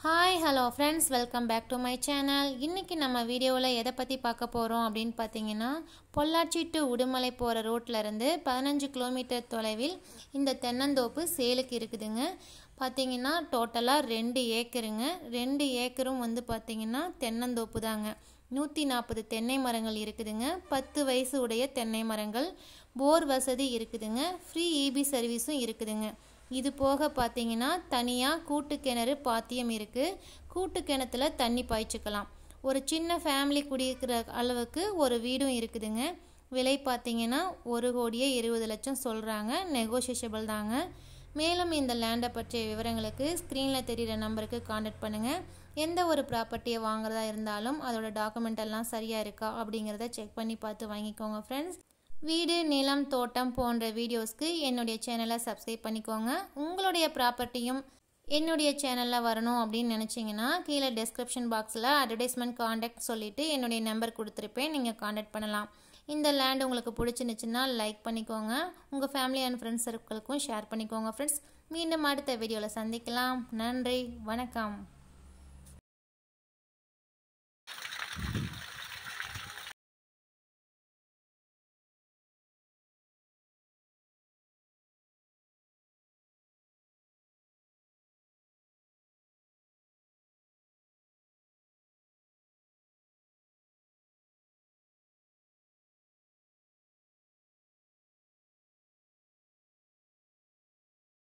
hi hello friends welcome back to my channel இன்றைக்கி நம்ம வீடியோவில் எதை பற்றி பார்க்க போகிறோம் அப்படின்னு பார்த்தீங்கன்னா பொள்ளாச்சி டு உடுமலை போகிற ரோட்டில் இருந்து பதினஞ்சு கிலோமீட்டர் தொலைவில் இந்த தென்னந்தோப்பு சேலுக்கு இருக்குதுங்க பார்த்தீங்கன்னா டோட்டலாக ரெண்டு ஏக்கருங்க ரெண்டு ஏக்கரும் வந்து பார்த்தீங்கன்னா தென்னந்தோப்பு தாங்க நூற்றி நாற்பது தென்னை மரங்கள் இருக்குதுங்க பத்து வயசு உடைய தென்னை மரங்கள் போர் வசதி இருக்குதுங்க ஃப்ரீ இபி சர்வீஸும் இருக்குதுங்க இது போக பார்த்தீங்கன்னா தனியாக கூட்டு கிணறு பாத்தியம் இருக்குது கூட்டு கிணத்துல தண்ணி பாய்ச்சிக்கலாம் ஒரு சின்ன ஃபேமிலி குடியிருக்கிற அளவுக்கு ஒரு வீடும் இருக்குதுங்க விலை பார்த்தீங்கன்னா ஒரு கோடியே இருபது லட்சம் சொல்கிறாங்க நெகோஷியபிள் தாங்க மேலும் இந்த லேண்டை பற்றிய விவரங்களுக்கு ஸ்க்ரீனில் தெரிகிற நம்பருக்கு காண்டாக்ட் பண்ணுங்கள் எந்த ஒரு ப்ராப்பர்ட்டியை வாங்குறதா இருந்தாலும் அதோட டாக்குமெண்ட் எல்லாம் சரியாக இருக்கா அப்படிங்கிறத செக் பண்ணி பார்த்து வாங்கிக்கோங்க ஃப்ரெண்ட்ஸ் வீடு நிலம் தோட்டம் போன்ற வீடியோஸ்க்கு என்னுடைய சேனலை சப்ஸ்கிரைப் பண்ணிக்கோங்க உங்களுடைய ப்ராப்பர்ட்டியும் என்னுடைய சேனலில் வரணும் அப்படின்னு நினச்சிங்கன்னா கீழே டெஸ்கிரிப்ஷன் பாக்ஸில் அட்வர்டைஸ்மெண்ட் காண்டாக்ட் சொல்லிவிட்டு என்னுடைய நம்பர் கொடுத்துருப்பேன் நீங்கள் காண்டாக்ட் பண்ணலாம் இந்த லேண்ட் உங்களுக்கு பிடிச்சிருந்துச்சுன்னா லைக் பண்ணிக்கோங்க உங்கள் ஃபேமிலி அண்ட் ஃப்ரெண்ட்ஸ் சர்க்கிளுக்கும் ஷேர் பண்ணிக்கோங்க ஃப்ரெண்ட்ஸ் மீண்டும் அடுத்த வீடியோவில் சந்திக்கலாம் நன்றி வணக்கம்